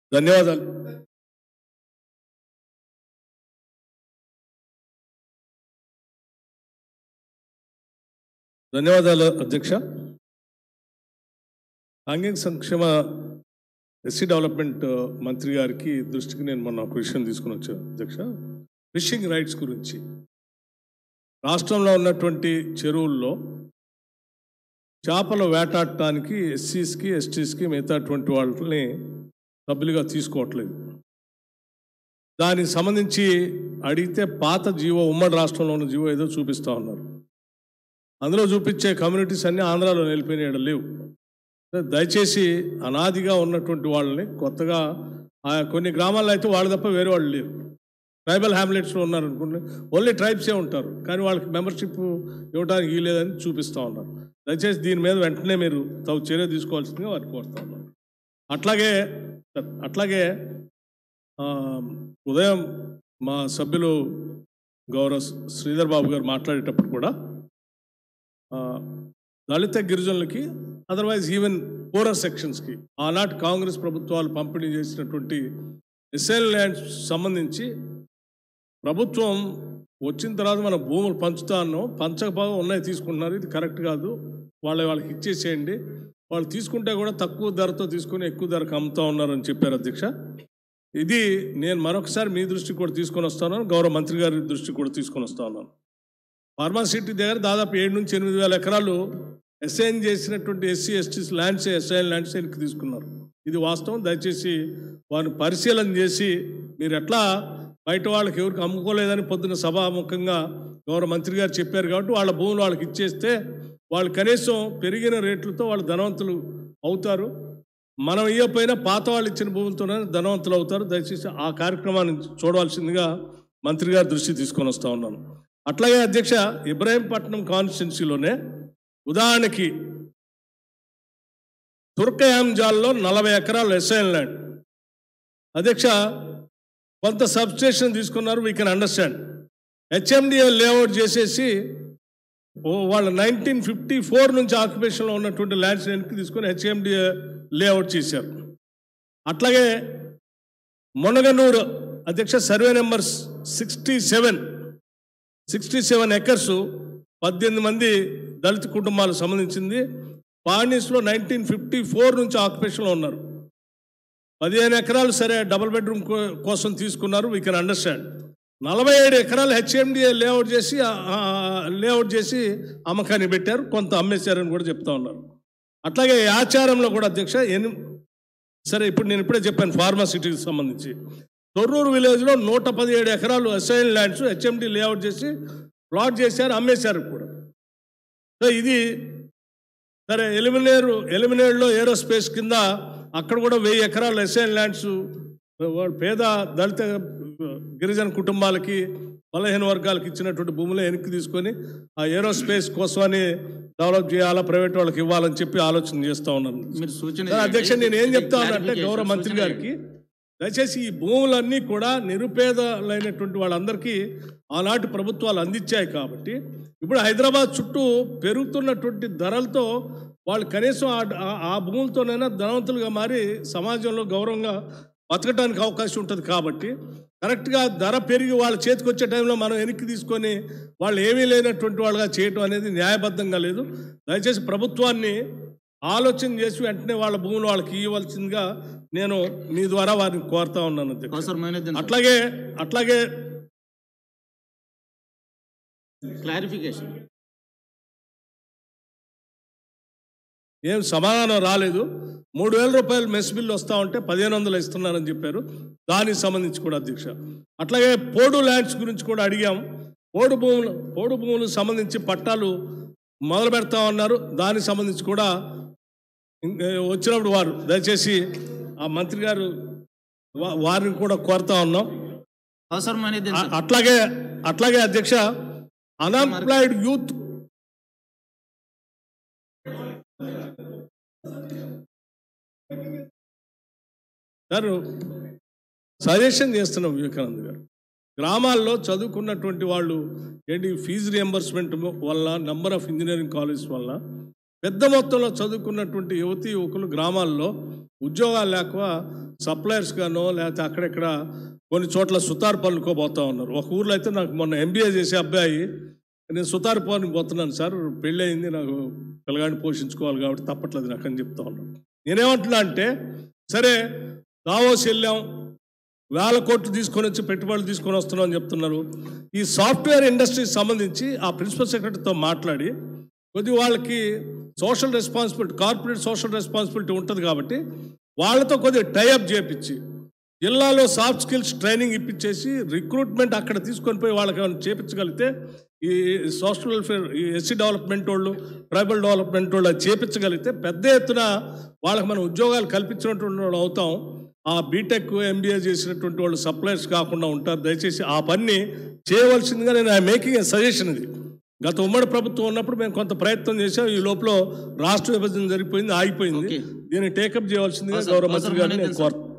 ధన్యవాదాలు ధన్యవాదాలు అధ్యక్ష సాంఘిక సంక్షేమ ఎస్సీ డెవలప్మెంట్ మంత్రి గారికి దృష్టికి నేను మొన్న ఒక విషయం తీసుకుని వచ్చాను అధ్యక్ష ఫిషింగ్ రైట్స్ గురించి రాష్ట్రంలో ఉన్నటువంటి చెరువుల్లో చేపలు వేటాడటానికి ఎస్సీస్కి ఎస్టీస్కి మిగతాటువంటి వాళ్ళని సభ్యులుగా తీసుకోవట్లేదు దానికి సంబంధించి అడిగితే పాత జీవో ఉమ్మడి రాష్ట్రంలో ఉన్న జీవో ఏదో చూపిస్తూ ఉన్నారు అందులో చూపించే కమ్యూనిటీస్ అన్నీ ఆంధ్రాలో నిలిపిన లేవు దయచేసి అనాదిగా ఉన్నటువంటి వాళ్ళని కొత్తగా ఆ కొన్ని గ్రామాల్లో అయితే వాళ్ళు తప్ప వేరే వాళ్ళు లేరు ట్రైబల్ హ్యామ్లెట్స్లో ఉన్నారు అనుకుంటే ఓన్లీ ట్రైబ్సే ఉంటారు కానీ వాళ్ళకి మెంబర్షిప్ ఇవ్వడానికి వీలేదని చూపిస్తూ ఉన్నారు దయచేసి దీని మీద వెంటనే మీరు తగు చర్య తీసుకోవాల్సిందిగా వారికి కోరుతా ఉన్నారు అట్లాగే అట్లాగే ఆ, ఉదయం మా సభ్యులు గౌరవ శ్రీధర్ బాబు గారు మాట్లాడేటప్పుడు కూడా ఆ, దళిత గిరిజనులకి అదర్వైజ్ ఈవెన్ పోరర్ సెక్షన్స్కి ఆనాటి కాంగ్రెస్ ప్రభుత్వాలు పంపిణీ చేసినటువంటి ఎస్ఎల్ ల్యాండ్స్ సంబంధించి ప్రభుత్వం వచ్చిన తర్వాత మన భూములు పంచుతా అన్నాం పంచకపోగా ఉన్నాయి తీసుకుంటున్నారు ఇది కరెక్ట్ కాదు వాళ్ళ వాళ్ళకి ఇచ్చేసేయండి వాళ్ళు తీసుకుంటే కూడా తక్కువ ధరతో తీసుకొని ఎక్కువ ధరకు అమ్ముతా ఉన్నారని చెప్పారు అధ్యక్ష ఇది నేను మరొకసారి మీ దృష్టికి కూడా తీసుకొని వస్తాను గౌరవ మంత్రి గారి దృష్టికి కూడా తీసుకొని వస్తా ఉన్నాను ఫార్మాసిటీ దగ్గర దాదాపు ఏడు నుంచి ఎనిమిది వేల ఎకరాలు అసైన్ చేసినటువంటి SC STs lands assign lands వెనక్కి తీసుకున్నారు ఇది వాస్తవం దయచేసి వారిని పరిశీలన చేసి మీరు ఎట్లా బయట వాళ్ళకి ఎవరికి అమ్ముకోలేదని పొద్దున సభాముఖంగా గౌరవ మంత్రి గారు చెప్పారు కాబట్టి వాళ్ళ భూములు వాళ్ళకి ఇచ్చేస్తే వాళ్ళు కనీసం పెరిగిన రేట్లతో వాళ్ళు ధనవంతులు అవుతారు మనం ఇవ్వకపోయినా పాత వాళ్ళు ఇచ్చిన భూములతోనే ధనవంతులు అవుతారు దయచేసి ఆ కార్యక్రమాన్ని చూడవలసిందిగా మంత్రి గారి దృష్టి తీసుకొని వస్తా ఉన్నాను అట్లాగే అధ్యక్ష ఇబ్రాహీంపట్నం కాన్స్టిట్యున్సీలోనే ఉదాహరణకి తుర్కయాంజాల్లో నలభై ఎకరాలు ఎస్ఐన్ ల్యాండ్ అధ్యక్ష కొంత సబ్స్టేషన్ తీసుకున్నారు we can understand HMDA layout చేసేసి ఓ వాళ్ళ నైన్టీన్ ఫిఫ్టీ ఫోర్ నుంచి ఆక్యుపేషన్లో ఉన్నటువంటి ల్యాండ్స్ వెనక్కి తీసుకొని హెచ్ఎండిఏ లేఅవుట్ చేశారు అట్లాగే మొనగనూరు అధ్యక్ష survey number sixty seven sixty seven acres పద్దెనిమిది మంది దళిత కుటుంబాలకు సంబంధించింది పార్నీస్లో నైన్టీన్ ఫిఫ్టీ ఫోర్ నుంచి ఆక్యుపేషన్లో ఉన్నారు పదిహేను ఎకరాలు సరే డబుల్ బెడ్రూమ్ కో- కోసం తీసుకున్నారు వీ కెన్ అండర్స్టాండ్ నలభై ఏడు ఎకరాలు హెచ్ఎండిఏ లేఅవుట్ చేసి లేఅవుట్ చేసి అమ్మకాన్ని పెట్టారు కొంత అమ్మేశారని కూడా చెప్తా ఉన్నారు అట్లాగే ఈ ఆచారంలో కూడా అధ్యక్ష ఎని సరే ఇప్పుడు నేను ఇప్పుడే చెప్పాను ఫార్మాసిటీకి సంబంధించి తొర్రూరు విలేజ్లో నూట పదిహేడు ఎకరాలు అసైన్ ల్యాండ్స్ హెచ్ఎండి లేఅవుట్ చేసి ప్లాట్ చేశారు అమ్మేశారు కూడా సో ఇది సరే ఎలిమినేరు ఎలిమినేర్లో ఏరోస్పేస్ కింద అక్కడ కూడా వెయ్యి ఎకరాలు ఎస్ఐన్ ల్యాండ్స్ వాళ్ళ పేద దళిత గిరిజన కుటుంబాలకి బలహీన వర్గాలకు ఇచ్చినటువంటి భూములు వెనక్కి తీసుకొని ఆ ఏరోస్పేస్ కోసమని డెవలప్ చేయాలా ప్రైవేట్ వాళ్ళకి ఇవ్వాలని చెప్పి ఆలోచన చేస్తా ఉన్నాను మీరు సూచన సార్, అధ్యక్ష చేయండి. నేను ఏం చెప్తా ఉన్నానంటే Clarification, గౌరవ మంత్రి సూచన గారికి దయచేసి ఈ భూములన్నీ కూడా నిరుపేదలైనటువంటి వాళ్ళందరికీ ఆనాటి ప్రభుత్వాలు అందించాయి కాబట్టి ఇప్పుడు హైదరాబాద్ చుట్టూ పెరుగుతున్నటువంటి ధరలతో వాళ్ళు కనీసం ఆ- ఆ- ఆ భూములతోనైనా ధనవంతులుగా మారి సమాజంలో గౌరవంగా బతకడానికి అవకాశం ఉంటుంది కాబట్టి కరెక్ట్గా ధర పెరిగి వాళ్ళ చేతికి వచ్చే టైంలో మనం వెనక్కి తీసుకొని వాళ్ళు ఏమీ లేనటువంటి వాళ్ళగా చేయటం అనేది న్యాయబద్ధంగా లేదు దయచేసి ప్రభుత్వాన్ని ఆలోచన చేసి వెంటనే వాళ్ళ భూములు వాళ్ళకి ఇవ్వవలసిందిగా నేను మీ ద్వారా వారిని కోరుతా ఉన్నాను అధ్యక్ష. అవసరమైనది అట్లాగే అట్లాగే క్లారిఫికేషన్ ఏం సమాధానం రాలేదు మూడు వేల రూపాయలు మెస్ బిల్లు వస్తా ఉంటే పదిహేను వందలు ఇస్తున్నారని చెప్పారు దానికి సంబంధించి కూడా అధ్యక్ష అట్లాగే పోడు ల్యాండ్స్ గురించి కూడా అడిగాం పోడు భూములు పోడు భూములకు సంబంధించి పట్టాలు మొదలు పెడతా ఉన్నారు దానికి సంబంధించి కూడా ఇం- వచ్చినప్పుడు వారు దయచేసి ఆ మంత్రి గారు వా- వారిని కూడా కోరుతా ఉన్నాం అవసరమైనది అ- అట్లాగే అట్లాగే అధ్యక్ష అన్ఎంప్లాయిడ్ యూత్ గారు సజెషన్ చేస్తున్నాం వివేకానంద్ గారు గ్రామాల్లో చదువుకున్నటువంటి వాళ్ళు ఏంటి ఫీజు రియంబర్స్మెంట్ వల్ల నంబర్ ఆఫ్ ఇంజనీరింగ్ కాలేజ్ వల్ల పెద్ద మొత్తంలో చదువుకున్నటువంటి యువతి యువకులు గ్రామాల్లో ఉద్యోగాలు లేక సప్లయర్స్ గానో లేకపోతే అక్కడెక్కడ కొన్ని చోట్ల సుతారు పనులకో పోతా ఉన్నారు ఒక ఊర్లో అయితే నాకు మొన్న ఎంబీఏ చేసే అబ్బాయి నేను సుతారు పనులకు పోతున్నాను సార్ పెళ్ళి అయింది నాకు పిల్లగాడిని పోషించుకోవాలి కాబట్టి తప్పట్లేదు నాకు అని చెప్తా ఉన్నాను నేనేమంటున్నా అంటే సరే దావోస్ వెళ్ళాం వేల కోట్లు తీసుకొని వచ్చి పెట్టుబడులు తీసుకొని వస్తున్నాం అని చెప్తున్నారు ఈ సాఫ్ట్వేర్ ఇండస్ట్రీకి సంబంధించి ఆ ప్రిన్సిపల్ సెక్రటరీతో మాట్లాడి కొద్ది వాళ్ళకి social responsibility corporate social responsibility ఉంటుంది కాబట్టి వాళ్ళతో కొద్దిగా టైఅప్ చేపించి జిల్లాలో సాఫ్ట్ స్కిల్స్ ట్రైనింగ్ ఇప్పించేసి రిక్రూట్మెంట్ అక్కడ తీసుకొని పోయి వాళ్ళకి ఏమైనా చేపించగలిగితే ఈ సోషల్ వెల్ఫేర్ ఈ ఎస్సీ డెవలప్మెంట్ వాళ్ళు ట్రైబల్ డెవలప్మెంట్ వాళ్ళు అది చేపించగలిగితే పెద్ద ఎత్తున వాళ్ళకి మనం ఉద్యోగాలు కల్పించినటువంటి వాళ్ళు అవుతాం ఆ బీటెక్ ఎంబీఏ చేసినటువంటి వాళ్ళు సప్లయర్స్ కాకుండా ఉంటారు దయచేసి ఆ పని చేయవలసిందిగా నేను ఐ మేకింగ్ ఏ సజెషన్ ఇది గత ఉమ్మడి ప్రభుత్వం ఉన్నప్పుడు మేము కొంత ప్రయత్నం చేసాం ఈ లోపల రాష్ట్ర విభజన జరిగిపోయింది ఆగిపోయింది Okay. దీన్ని టేకప్ చేయవలసిందిగా అవసరం- గౌరవ మంత్రి అవసరం గారిని అనేది నేను సార్. కోరుతున్నాను